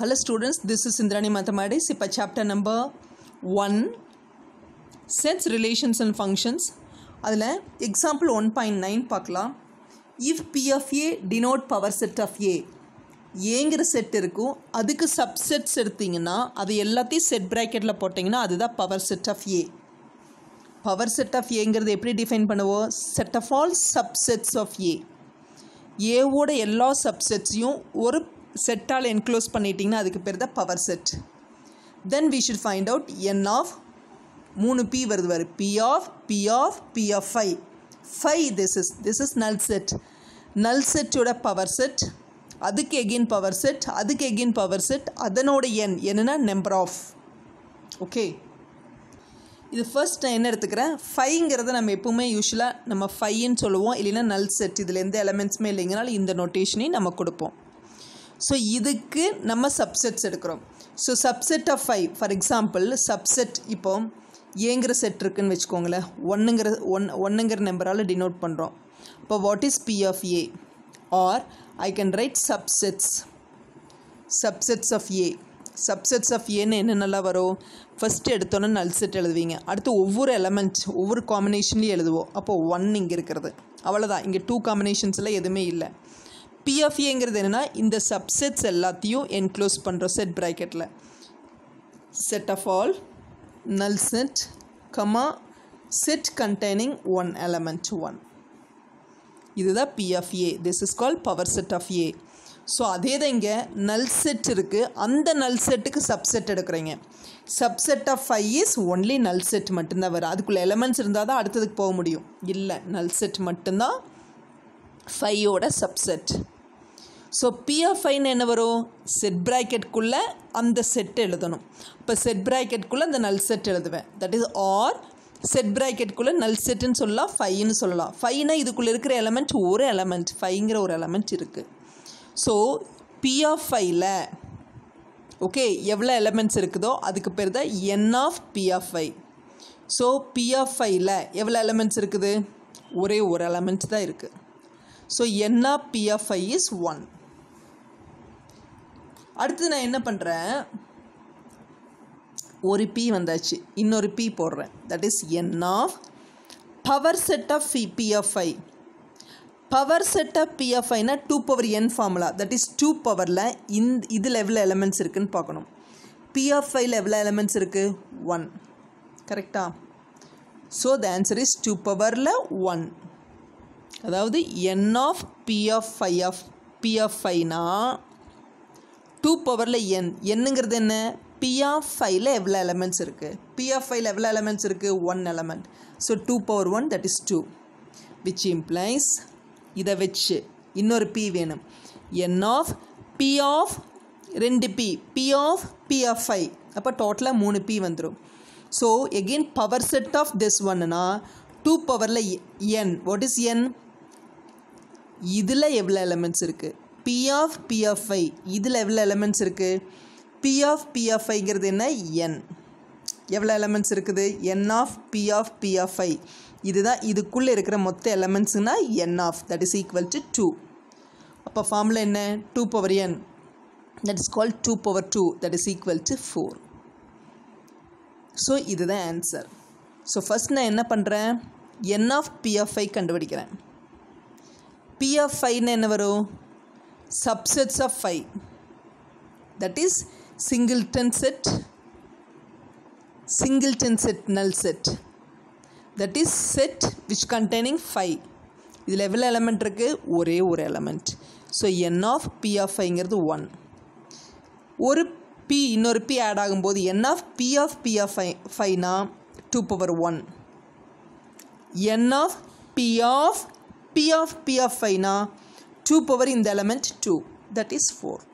Hello students, this is Indrani Mathematics. இப்போ chapter number 1 sets relations and functions அதில் example 1.9 பார்க்கலாம் if P of A denote power set of A ஏங்கிற set இருக்கும் அதுக்கு subsets எடுத்தீங்கன்னா அது எல்லாத்தையும் செட் ப்ராக்கெட்டில் போட்டிங்கன்னா அதுதான் power set of A power set of ஏங்கிறது எப்படி டிஃபைன் பண்ணுவோம் set of all subsets of A ஏவோட எல்லா சப்செட்ஸையும் ஒரு செட்டால் என்க்ளோஸ் பண்ணிட்டீங்கன்னா அதுக்கு பேர் தான் power set then we should find out n of மூணு பி வருது வரு P of P of P of five five this is this is null set null செட்டோட பவர் செட் அதுக்கு எகெயின் பவர் செட் அதுக்கு எகெயின் பவர் செட் அதனோட எண் என்னென்னா number of okay இது ஃபர்ஸ்ட் நான் என்ன எடுத்துக்கிறேன் ஃபைங்கிறத நம்ம எப்பவுமே யூஸ்வலாக நம்ம ஃபைன்னு சொல்லுவோம் இல்லைன்னா நல் செட் இதில் எந்த எலமெண்ட்ஸுமே இல்லைங்கனால இந்த நோட்டேஷனையும் நம்ம கொடுப்போம் ஸோ இதுக்கு நம்ம சப்செட்ஸ் எடுக்கிறோம் so subset of five for example subset இப்போ ஏங்கிற செட் இருக்குன்னு வச்சுக்கோங்களேன் ஒன்றுங்கிற ஒன் ஒன்றுங்கிற நம்பரால் டினோட் பண்ணுறோம் இப்போ what is P of A are I can write subsets subsets of A subsets of ஏன்னு என்னென்னலாம் வரும் ஃபஸ்ட்டு எடுத்தோன்னே நல் செட் எழுதுவீங்க அடுத்து ஒவ்வொரு எலமெண்ட் ஒவ்வொரு காம்பினேஷன்லேயும் எழுதுவோம் அப்போது ஒன் இங்கே இருக்கிறது அவ்வளோதான் இங்கே டூ காம்பினேஷன்ஸில் எதுவுமே இல்லை பிஎஃப்ஏங்கிறது என்னென்னா இந்த சப்செட்ஸ் எல்லாத்தையும் என்க்ளோஸ் பண்ணுறோம் செட் ப்ராக்கெட்டில் set of all null set comma set containing one element one இதுதான் P of A this is call power set of A so அதே தான் இங்கே நல் செட் இருக்குது அந்த நல் செட்டுக்கு சப்செட் எடுக்கிறீங்க subset of five is only null set மட்டும்தான் வரும் அதுக்குள்ளே எலமெண்ட்ஸ் இருந்தால் தான் அடுத்ததுக்கு போக முடியும் இல்லை நல் செட் மட்டும்தான் ஃபையோட சப்செட் ஸோ பிஎஃப்ஐன்னு என்ன வரும் செட் ப்ராக்கெட்குள்ளே அந்த செட் எழுதணும் இப்போ செட் ப்ராக்கெட்குள்ளே அந்த நல் செட் எழுதுவேன் தட் இஸ் ஆர் செட் ப்ராக்கெட்குள்ளே நல் செட்டுன்னு சொல்லலாம் ஃபைன்னு சொல்லலாம் ஃபைனா இதுக்குள்ளே இருக்கிற எலமெண்ட் ஒரு எலமெண்ட் ஃபைங்கிற ஒரு எலமெண்ட் இருக்குது ஸோ பிஎஃப்ஐயில் ஓகே எவ்வளோ எலமெண்ட்ஸ் இருக்குதோ அதுக்கு பேர் தான் என் ஆஃப் பிஎஃப்ஐ ஸோ பிஎஃப்ஐயில் எவ்வளோ எலமெண்ட்ஸ் இருக்குது ஒரே ஒரு எலமெண்ட் தான் இருக்குது so n of P of phi is one அடுத்து நான் என்ன பண்ணுறேன் ஒரு பி வந்தாச்சு இன்னொரு பி போடுறேன் that is n of power set of P of phi power set of பிஎஃப்ஐனா two power n formula that is two பவரில் இந்த இதில் எவ்வளோ எலமெண்ட்ஸ் இருக்குதுன்னு பார்க்கணும் பிஎஃப்ஐயில் எவ்வளோ எலமெண்ட்ஸ் இருக்குது ஒன் கரெக்டா so the answer is two பவரில் ஒன் அதாவது என் ஆஃப் பிஎஃப்ஐ ஆஃப் பிஎஃப்ஐனா டூ பவரில் என் என்னங்கிறது என்ன பிஎஃப்ஐயில் எவ்வளோ எலமெண்ட்ஸ் இருக்குது பிஎஃப்ஐயில் எவ்வளோ எலமெண்ட்ஸ் இருக்குது one element so two power one that is two which implies இதை வச்சு இன்னொரு பி வேணும் என் ஆஃப் பி ஆஃப் ரெண்டு பி பி ஆஃப் பிஎஃப்ஐ அப்போ டோட்டலாக மூணு பி வந்துடும் so again power set of this ஒன்னுனா டூ பவரில் என் வாட் இஸ் என் இதில் எவ்வளோ எலமெண்ட்ஸ் இருக்குது பி ஆஃப் பிஎஃப்ஐ இதில் எவ்வளோ எலமெண்ட்ஸ் இருக்குது பி ஆஃப் பிஎஃப்ஐங்கிறது என்ன என் எவ்வளோ எலமெண்ட்ஸ் இருக்குது n of P of P of phi இதுதான் இதுக்குள்ளே இருக்கிற மொத்த எலமெண்ட்ஸுனா n of that is equal to two அப்போ ஃபார்மில் என்ன two power n that is call two power two that is equal to four so இதுதான் ஆன்சர் ஸோ ஃபஸ்ட் நான் என்ன பண்ணுறேன் என் ஆஃப் பிஎஃப்ஐ கண்டுபிடிக்கிறேன் பிஎஃப்ஐன்னு என்ன வரும் subsets of five that is singleton set singleton set null set that is set which containing five இதில் எவ்வளோ எலமெண்ட் இருக்குது ஒரே ஒரு element so n of P of ஃபைங்கிறது ஒன் ஒரு பி இன்னொரு பி ஆட் ஆகும்போது n of P of P of phi ஃபைனா two power one n of P of P of P of ஃபைனா டூ பவர் இந்த element two that is four